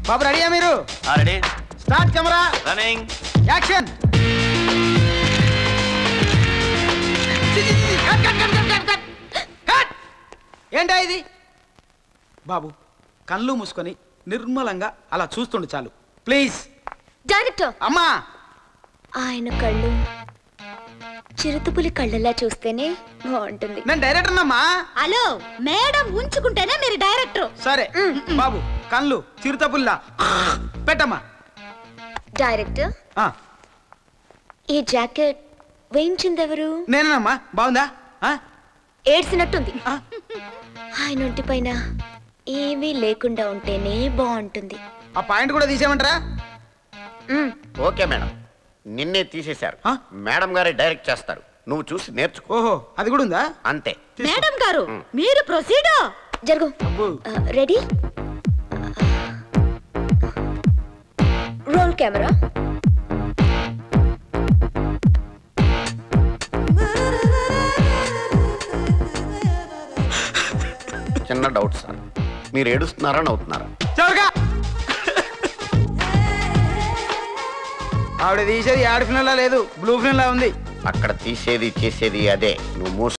బాబు రెడీయా మీరు ready start camera running action ఏంటా ఇది బాబు కళ్ళు మూసుకొని నిర్మలంగా అలా చూస్తుండు చాలు ప్లీజ్ డైరెక్టర్ అమ్మా ఆయన కళ్ళు చిరుతపులి కళ్ళలా చూస్తేనే బాగుంటుంది నేను డైరెక్టర్ అమ్మా హలో మేడం ఉంచుకుంటేనే మీరు డైరెక్టర్ సరే బాబు కళ్ళు చిరుతపుల్లా పెట్టమ్మా డైరెక్టర్ ఆ, ఈ జాకెట్ వేయించిందెవరు నేనేనమ్మా బాగుందా ఆ? ఏడ్చినట్టుంది ఆ? ఆయన ఒంటి పైన ఏమీ లేకుండా ఉంటేనే బాగుంటుంది ఆ పాయింట్ కూడా తీసేయమంటారా మ్, ఓకే మేడం నిన్నే తీసేశారు ఆ? మేడం గారే డైరెక్ట్ చేస్తారు నువ్వు చూసి నేర్చుకో ఓహో అది కూడా ఉందా అంతే మేడం గారు మీరు ప్రొసీడ్ జరుగు అబ్బో. రెడీ రోల్ కెమెరా చిన్న డౌట్ సార్ మీరు ఏడుస్తున్నారా నవ్వుతున్నారా చవరగా ఆవిడ తీసేది యాడ్ ఫిల్మ్ లా లేదు బ్లూ ఫిల్మ్ లా ఉంది అక్కడ తీసేది చేసేది అదే నువ్వు మూసు